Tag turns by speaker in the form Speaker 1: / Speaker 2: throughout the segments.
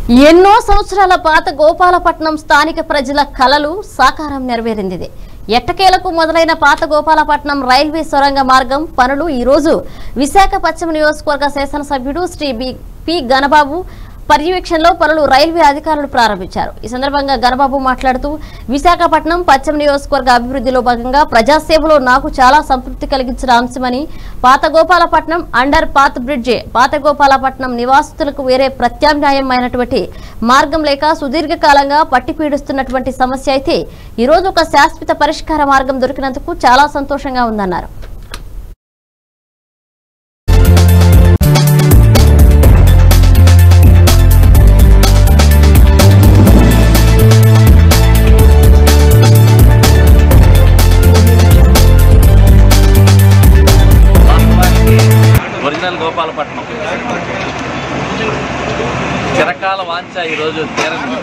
Speaker 1: ఎన్నో సంవత్సరాల పాత గోపాలపట్నం స్థానిక ప్రజల కలలు సాకారం నెరవేరింది ఎట్టకేలకు మొదలైన పాత గోపాలపట్నం రైల్వే సొరంగ మార్గం పనులు ఈ రోజు విశాఖ పశ్చిమ నియోజకవర్గ శాసనసభ్యుడు శ్రీ బి పి గణబాబు పర్యవేక్షణలో పనులు రైల్వే అధికారులు ప్రారంభించారు ఈ సందర్భంగా గణబాబు మాట్లాడుతూ విశాఖపట్నం పశ్చిమ నియోజకవర్గ అభివృద్ధిలో భాగంగా ప్రజాసేవలో నాకు చాలా సంతృప్తి కలిగించిన అంశమని పాత గోపాలపట్నం అండర్ పాత్ బ్రిడ్జే పాత గోపాలపట్నం నివాసితులకు వేరే ప్రత్యామ్నాయమైనటువంటి మార్గం లేక సుదీర్ఘకాలంగా పట్టి పీడిస్తున్నటువంటి సమస్య అయితే ఈ రోజు ఒక శాశ్వత పరిష్కార మార్గం దొరికినందుకు చాలా సంతోషంగా ఉందన్నారు
Speaker 2: వాస్తవానికి ఒరిజినల్ గోపాలపట్నం చిరకాల వాంఛ ఈరోజు తీరని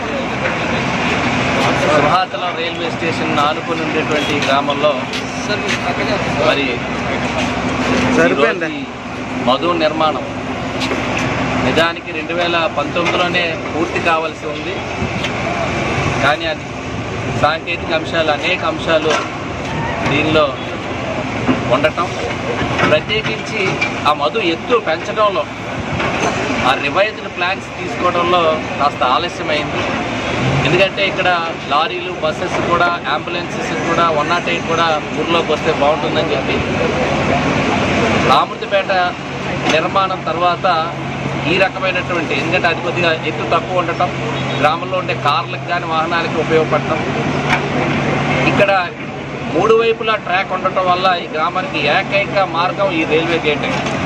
Speaker 2: సింహాచలం రైల్వే స్టేషన్ ఆనుకుని ఉండేటువంటి ఈ గ్రామంలో మరి
Speaker 3: సరిపోయింది.
Speaker 2: ఈరోజు ఈ మధు నిర్మాణం నిజానికి రెండు వేల పంతొమ్మిదిలోనే పూర్తి కావాల్సి ఉంది కానీ అది సాంకేతిక అంశాలు అనేక అంశాలు దీనిలో ఉండటం ప్రత్యేకించి ఆ మధు ఎత్తు పెంచడంలో ఆ రివైజ్డ్ ప్లాన్స్ తీసుకోవడంలో కాస్త ఆలస్యమైంది ఎందుకంటే ఇక్కడ లారీలు బస్సెస్ కూడా అంబులెన్సెస్ కూడా వన్ నాట్ ఎయిట్ కూడా ఊర్లోకి వస్తే బాగుంటుందని చెప్పి రామృతిపేట నిర్మాణం తర్వాత ఈ రకమైనటువంటి ఎందుకంటే అది కొద్దిగా ఎత్తు తక్కువ ఉండటం గ్రామంలో ఉండే కార్లకు కానీ వాహనాలకి ఉపయోగపడటం ఇక్కడ మూడు వైపులా ట్రాక్ ఉండటం వల్ల ఈ గ్రామానికి ఏకైక మార్గం ఈ రైల్వే గేట్